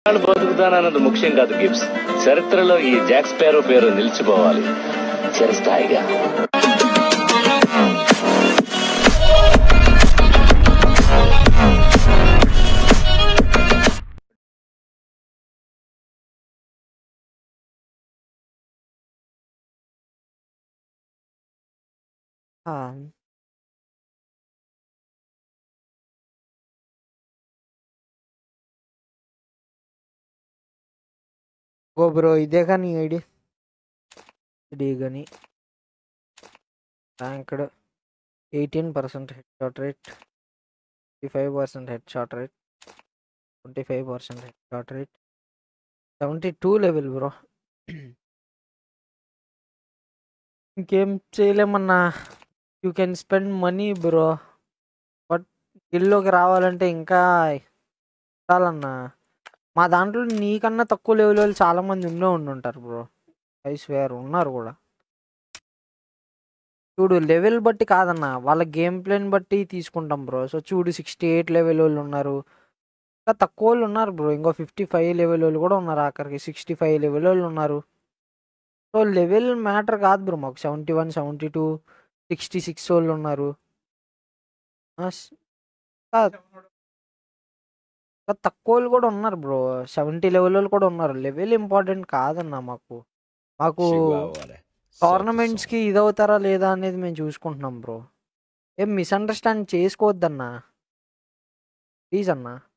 వాళ్ళు బతుకుతానన్నది ముఖ్యం కాదు గిబ్స్ చరిత్రలో ఈ జాక్ స్పారో పేరు నిలిచిపోవాలి చిరస్థాయిగా ఆ! ఓ బ్రో ఇదే కానీ ఐడి ఇది కానీ ranked eighteen percent head shot rate fifty five percent head shot rate twenty five percent head shot rate seventy two level bro ఇంకేం చేయలేమన్నా you can spend money bro but గిల్లోకి రావాలంటే ఇంకా చాలన్నా మా దాంట్లో నీకన్నా తక్కువ లెవెల్ వాళ్ళు చాలా మంది ఉండే ఉండుంటారు బ్రో ఐ స్వేర్ ఉన్నారు కూడా చూడు లెవెల్ బట్టి కాదన్న వాళ్ళ గేమ్ ప్లేని బట్టి తీసుకుంటాం బ్రో సో చూడు సిక్స్టీ ఎయిట్ లెవెల్ వాళ్ళు ఉన్నారు ఇంకా తక్కువ వాళ్ళు ఉన్నారు బ్రో ఇంకో ఫిఫ్టీ ఫైవ్ లెవెల్ వాళ్ళు కూడా ఉన్నారు ఆఖరికి సిక్స్టీ ఫైవ్ లెవెల్ వాళ్ళు ఉన్నారు సో లెవెల్ మ్యాటర్ కాదు బ్రో మాకు seventy one seventy two sixty six వాళ్ళు ఉన్నారు ఆ, స్- ఇంకా- ఇంకా తక్కువ వాళ్ళు కూడా ఉన్నారు బ్రో సెవెంటీ లెవెల్ వాళ్ళు కూడా ఉన్నారు లెవెల్ ఇంపార్టెంట్ కాదన్న మాకు మాకు టోర్నమెంట్స్ కి ఇదవుతారా లేదా అనేది మేము చూసుకుంటున్నాం బ్రో ఏం మిస్అండర్స్టాండ్ చేసుకోవద్దన్నా ప్లీజ్ అన్నా